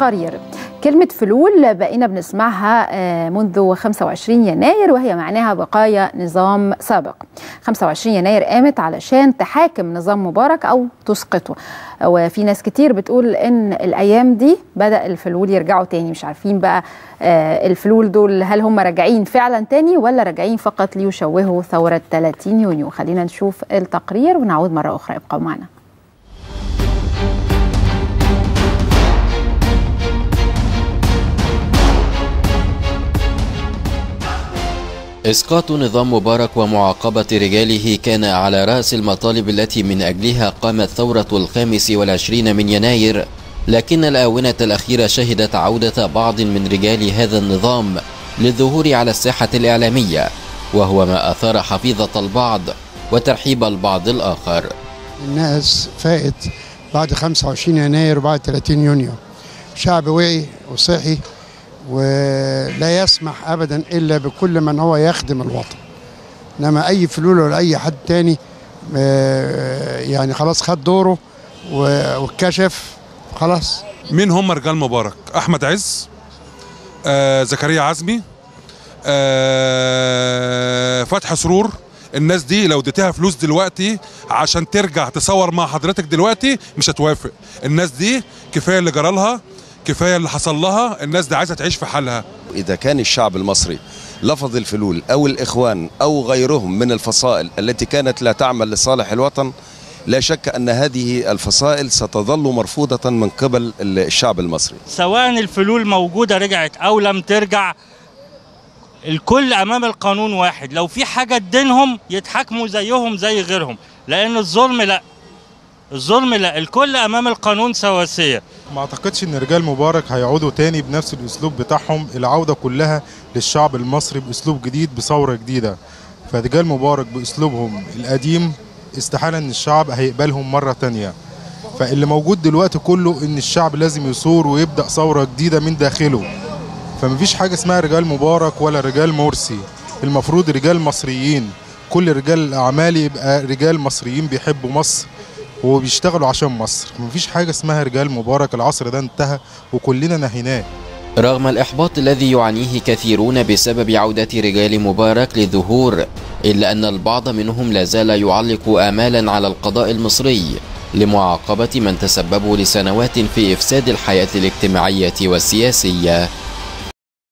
التقارير كلمة فلول بقينا بنسمعها منذ 25 يناير وهي معناها بقايا نظام سابق 25 يناير قامت علشان تحاكم نظام مبارك أو تسقطه وفي ناس كتير بتقول إن الأيام دي بدأ الفلول يرجعوا تاني مش عارفين بقى الفلول دول هل هم راجعين فعلا تاني ولا راجعين فقط ليشوهوا ثورة 30 يونيو خلينا نشوف التقرير ونعود مرة أخرى ابقوا معنا إسقاط نظام مبارك ومعاقبة رجاله كان على رأس المطالب التي من أجلها قامت ثورة الخامس والعشرين من يناير لكن الآونة الأخيرة شهدت عودة بعض من رجال هذا النظام للظهور على الساحة الإعلامية وهو ما أثار حفيظة البعض وترحيب البعض الآخر الناس فائت بعد 25 يناير وبعد 30 يونيو شعب وعي وصحي ولا يسمح ابدا الا بكل من هو يخدم الوطن انما اي فلول ولا اي حد تاني يعني خلاص خد دوره واتكشف خلاص مين هم رجال مبارك احمد عز آه زكريا عزمي آه فتحي سرور الناس دي لو اديتها فلوس دلوقتي عشان ترجع تصور مع حضرتك دلوقتي مش هتوافق الناس دي كفايه اللي جرالها كفايه اللي حصل لها الناس دي عايزه تعيش في حالها اذا كان الشعب المصري لفظ الفلول او الاخوان او غيرهم من الفصائل التي كانت لا تعمل لصالح الوطن لا شك ان هذه الفصائل ستظل مرفوضه من قبل الشعب المصري سواء الفلول موجوده رجعت او لم ترجع الكل امام القانون واحد لو في حاجه تدينهم يتحاكموا زيهم زي غيرهم لان الظلم لا الظلم لا الكل امام القانون سواسيه ما اعتقدش ان رجال مبارك هيعودوا تاني بنفس الاسلوب بتاعهم العوده كلها للشعب المصري باسلوب جديد بثوره جديده فرجال مبارك باسلوبهم القديم استحاله ان الشعب هيقبلهم مره تانيه فاللي موجود دلوقتي كله ان الشعب لازم يثور ويبدا ثوره جديده من داخله فمفيش حاجه اسمها رجال مبارك ولا رجال مرسي المفروض رجال مصريين كل رجال الاعمال يبقى رجال مصريين بيحبوا مصر وبيشتغلوا عشان مصر مفيش حاجة اسمها رجال مبارك العصر ده انتهى وكلنا نهيناه رغم الإحباط الذي يعانيه كثيرون بسبب عودة رجال مبارك للظهور إلا أن البعض منهم لا زال يعلق آمالا على القضاء المصري لمعاقبة من تسببوا لسنوات في إفساد الحياة الاجتماعية والسياسية